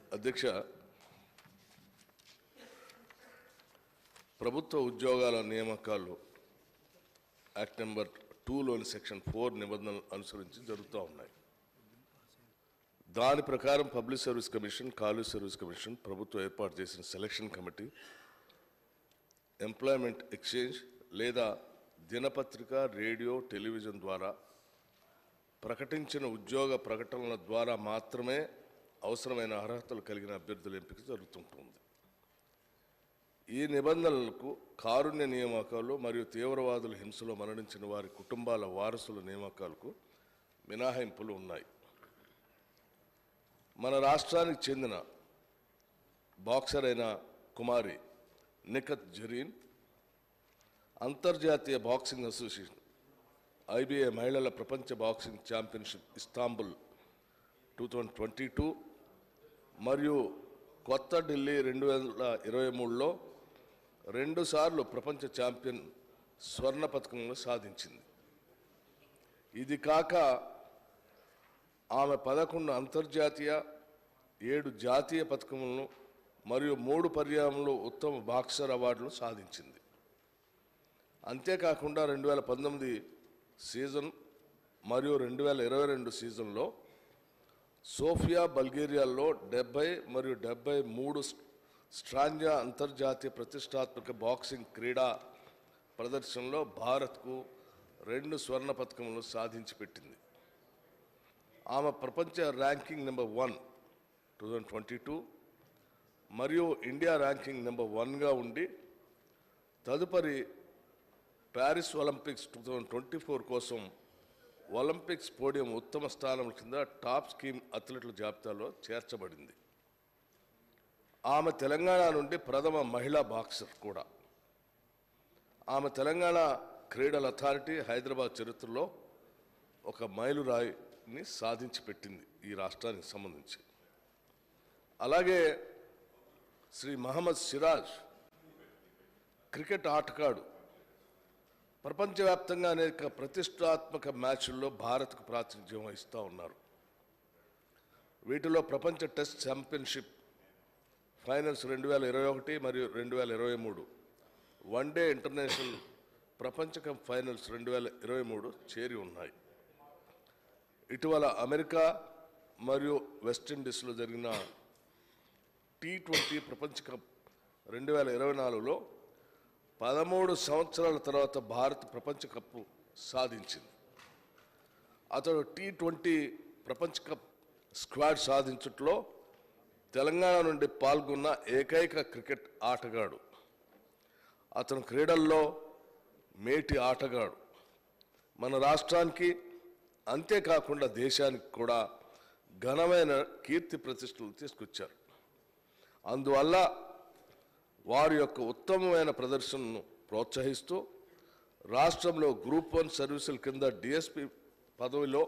అధ్యక్ష ప్రభుత్వ ఉద్యోగాల నియామకాలు యాక్ట్ నెంబర్ టూలోని సెక్షన్ ఫోర్ నిబంధనలు అనుసరించి జరుగుతూ ఉన్నాయి దాని ప్రకారం public service commission college service commission ప్రభుత్వం ఏర్పాటు చేసిన సెలక్షన్ కమిటీ ఎంప్లాయ్మెంట్ ఎక్స్చేంజ్ లేదా దినపత్రిక రేడియో టెలివిజన్ ద్వారా ప్రకటించిన ఉద్యోగ ప్రకటనల ద్వారా మాత్రమే అవసరమైన అర్హతలు కలిగిన అభ్యర్థుల ఎంపిక జరుగుతుంటుంది ఈ నిబంధనలకు కారుణ్య నియామకాలు మరియు తీవ్రవాదుల హింసలో మరణించిన వారి కుటుంబాల వారసుల నియామకాలకు మినహాయింపులు ఉన్నాయి మన రాష్ట్రానికి చెందిన బాక్సర్ అయిన కుమారి నిఖత్ జరీన్ అంతర్జాతీయ బాక్సింగ్ అసోసియేషన్ ఐబీఏ మహిళల ప్రపంచ boxing championship Istanbul two thousand twenty two మరియు కొత్త ఢిల్లీ రెండు వేల ఇరవై మూడులో రెండుసార్లు ప్రపంచ ఛాంపియన్ స్వర్ణ పథకంలో సాధించింది ఇది కాక ఆమె పదకొండు అంతర్జాతీయ ఏడు జాతీయ పథకములను మరియు మూడు పర్యాయంలో ఉత్తమ బాక్సర్ అవార్డులు సాధించింది అంతేకాకుండా రెండు వేల పంతొమ్మిది సీజన్ మరియు రెండు వేల ఇరవై రెండు సీజన్లో సోఫియా బల్గేరియాలో డెబ్బై మరియు డెబ్బై మూడు స్ట్రాంజా అంతర్జాతీయ ప్రతిష్టాత్మక బాక్సింగ్ క్రీడా ప్రదర్శనలో భారత్కు రెండు స్వర్ణ పథకములు సాధించి పెట్టింది ఆమె ప్రపంచ ranking number one two thousand twenty two మరియు ఇండియా ర్యాంకింగ్ నెంబర్ వన్గా ఉండి తదుపరి Paris Olympics two thousand twenty four కోసం ఒలింపిక్స్ పోడియం ఉత్తమ స్థానం కింద టాప్ స్కీమ్ అథ్లెట్ల జాబితాలో చేర్చబడింది ఆమె తెలంగాణ నుండి ప్రథమ మహిళా బాక్సర్ కూడా ఆమె తెలంగాణ క్రీడల అథారిటీ హైదరాబాద్ చరిత్రలో ఒక మైలురాయిని సాధించి పెట్టింది ఈ రాష్ట్రానికి సంబంధించి అలాగే శ్రీ మహమ్మద్ సిరాజ్ క్రికెట్ ఆటగాడు ప్రపంచవ్యాప్తంగా అనేక ప్రతిష్టాత్మక మ్యాచ్ల్లో భారత్కు ప్రాతినిధ్యం వహిస్తూ ఉన్నారు వీటిలో ప్రపంచ టెస్ట్ ఛాంపియన్షిప్ ఫైనల్స్ రెండు వేల ఇరవై ఒకటి మరియు రెండు వేల ఇరవై మూడు వన్డే ఇంటర్నేషనల్ ప్రపంచ కప్ ఫైనల్స్ రెండు వేల ఇరవై మూడు చేరి ఉన్నాయి ఇటీవల అమెరికా మరియు వెస్టిండీస్లో జరిగిన టీ ట్వంటీ ప్రపంచ కప్ రెండు వేల ఇరవై నాలుగులో పదమూడు సంవత్సరాల తర్వాత భారత్ ప్రపంచ కప్పు సాధించింది అతడు టీ ట్వంటీ ప్రపంచ కప్ స్క్వాడ్ సాధించట్లో తెలంగాణ నుండి పాల్గొన్న ఏకైక క్రికెట్ ఆటగాడు అతను క్రీడల్లో మేటి ఆటగాడు మన రాష్ట్రానికి అంతేకాకుండా దేశానికి కూడా ఘనమైన కీర్తి ప్రతిష్టలు తీసుకొచ్చారు అందువల్ల వారి యొక్క ఉత్తమమైన ప్రదర్శనను ప్రోత్సహిస్తూ రాష్ట్రంలో గ్రూప్ వన్ సర్వీసుల కింద డిఎస్పి పదవిలో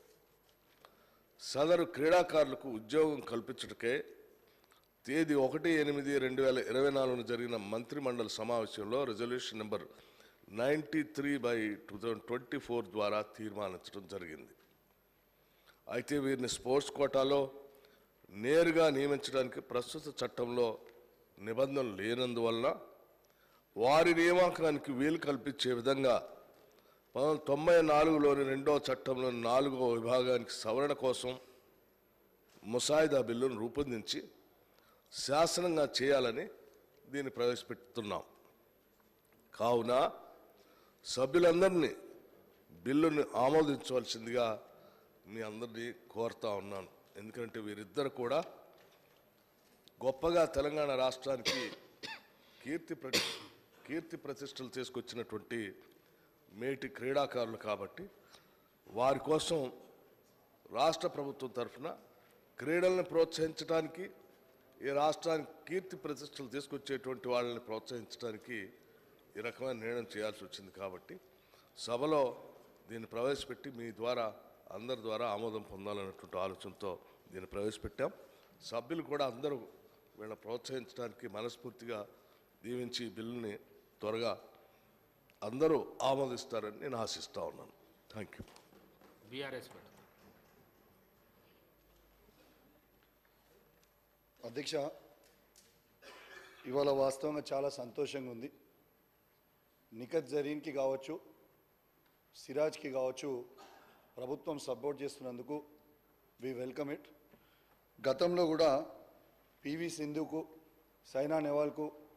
సదరు క్రీడాకారులకు ఉద్యోగం కల్పించటకే తేదీ ఒకటి ఎనిమిది రెండు వేల ఇరవై నాలుగున జరిగిన మంత్రిమండలి సమావేశంలో resolution number ninety three by two thousand twenty four ద్వారా తీర్మానించడం జరిగింది అయితే వీరిని స్పోర్ట్స్ కోటాలో నేరుగా నియమించడానికి ప్రస్తుత చట్టంలో నిబంధనలు లేనందువలన వారి నియామకానికి వీలు కల్పించే విధంగా పంతొమ్మిది తొంభై నాలుగులోని రెండవ చట్టంలోని నాలుగవ విభాగానికి సవరణ కోసం ముసాయిదా బిల్లును రూపొందించి శాసనంగా చేయాలని దీన్ని ప్రవేశపెడుతున్నాం కావున సభ్యులందరినీ బిల్లుని ఆమోదించవలసిందిగా మీ అందరినీ కోరుతా ఉన్నాను ఎందుకంటే వీరిద్దరు కూడా గొప్పగా తెలంగాణ రాష్ట్రానికి కీర్తి ప్ర కీర్తి ప్రతిష్టలు తీసుకొచ్చినటువంటి మేటి క్రీడాకారులు కాబట్టి వారి కోసం రాష్ట్ర ప్రభుత్వం తరఫున క్రీడల్ని ప్రోత్సహించడానికి ఈ రాష్ట్రానికి కీర్తి ప్రతిష్టలు తీసుకొచ్చేటువంటి వాళ్ళని ప్రోత్సహించడానికి ఈ రకమైన నిర్ణయం చేయాల్సి వచ్చింది కాబట్టి సభలో దీన్ని ప్రవేశపెట్టి మీ ద్వారా అందరి ద్వారా ఆమోదం పొందాలనేటువంటి ఆలోచనతో దీన్ని ప్రవేశపెట్టాం సభ్యులు కూడా అందరూ వీళ్ళని ప్రోత్సహించడానికి మనస్ఫూర్తిగా దీవించి ఈ బిల్లుని త్వరగా అందరూ ఆమోదిస్తారని నేను ఆశిస్తా ఉన్నాను థ్యాంక్ యూ బీఆర్ఎస్ పెట్టు అధ్యక్ష ఇవాళ వాస్తవంగా చాలా సంతోషంగా ఉంది నిఖత్ జరీన్కి కావచ్చు సిరాజ్కి కావచ్చు ప్రభుత్వం సపోర్ట్ చేస్తున్నందుకు వి వెల్కమ్ ఇట్ గతంలో కూడా పివి సింధుకు సైనా నెహ్వాల్కు